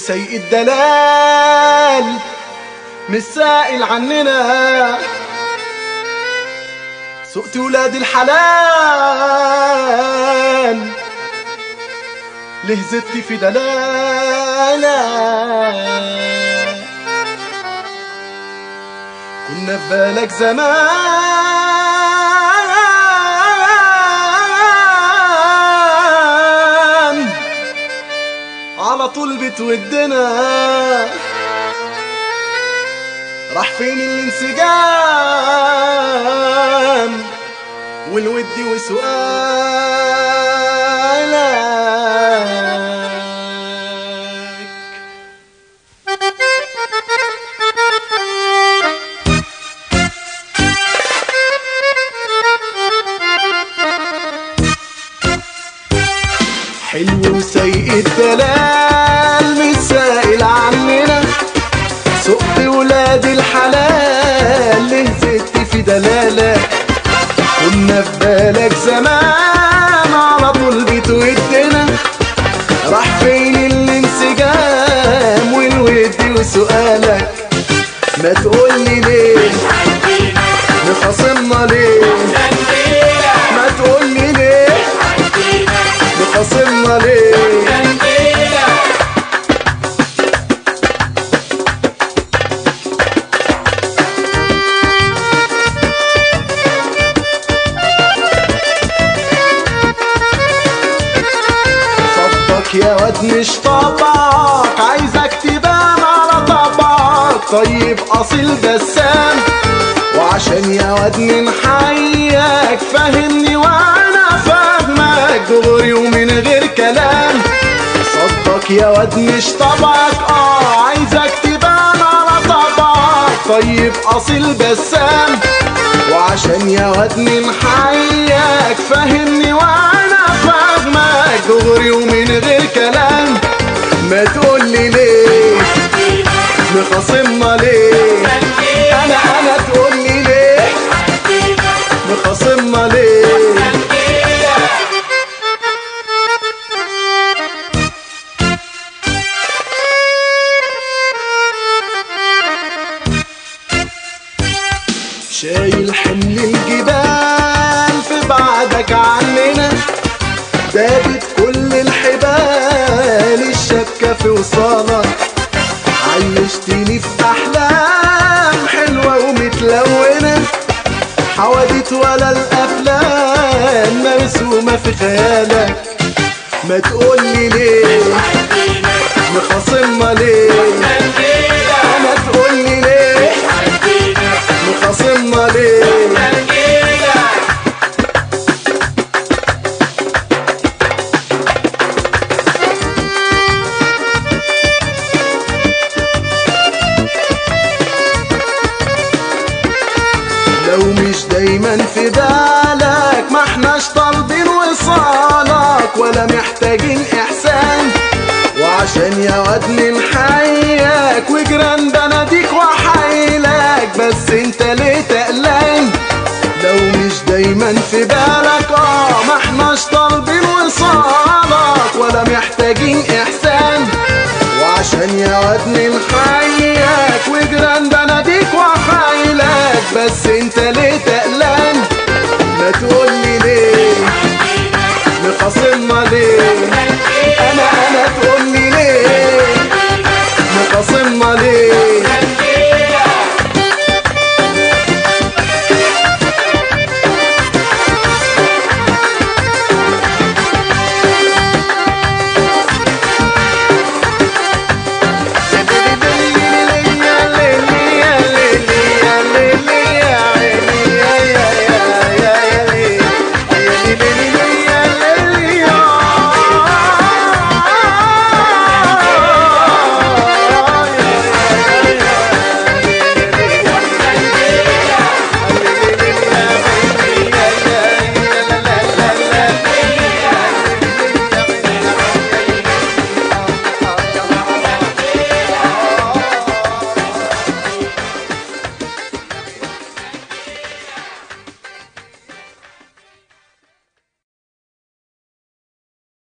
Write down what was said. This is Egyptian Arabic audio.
وسيء الدلال مش سائل عننا سقت ولاد الحلال ليه زدت في دلالة كنا في بالك زمان على طول بتودنا راح فين الانسجام والود وسؤالك حلو وسيء الدلال مش سائل عننا سقت ولاد الحلال ليه زدت في دلالة كنا في بالك زمان على طول بتودنا راح فين الانسجام والود وسؤالك ما تقولي ليه مخاصمنا ليه ما تقولي ليه مخاصمنا ليه صدق يا واد مش طبعك عايزك تبان على طبعك طيب اصيل بسام وعشان يا واد من حياك فهمني وانا فاهمك دغري ومن غير كلام صدق يا واد مش طبعك اه عايزك تبان على طبعك طيب اصيل بسام وعشان يا واد من حياك فهمني وانا فاهمك دغري ومن غير كلام ما تقولي ليه مخاصمنا ليه انا انا تقولي ليه مخاصمنا ليه شايل حمل الجبال في بعدك عننا دابت كل الحبال الشبكة في وصالك عيشتني في أحلام حلوة ومتلونة حواديت ولا الأفلام مرسومة في خيالك ما تقولي ليه مخاصمنا ليه أنا تقولي ليه مخاصمنا ليه لو مش دايما في بالك ما احناش طالبين وصالك ولا محتاجين احسان وعشان يا واد من حياك وجيران بناديك وحايلك بس انت ليه تقلان لو مش دايما في بالك اه ما احناش طالبين وصالك ولا محتاجين احسان وعشان يا واد من حياك وجيران بناديك وحايلك بس انت ليه تقلان ما تقولي ليه مخاصمنا ليه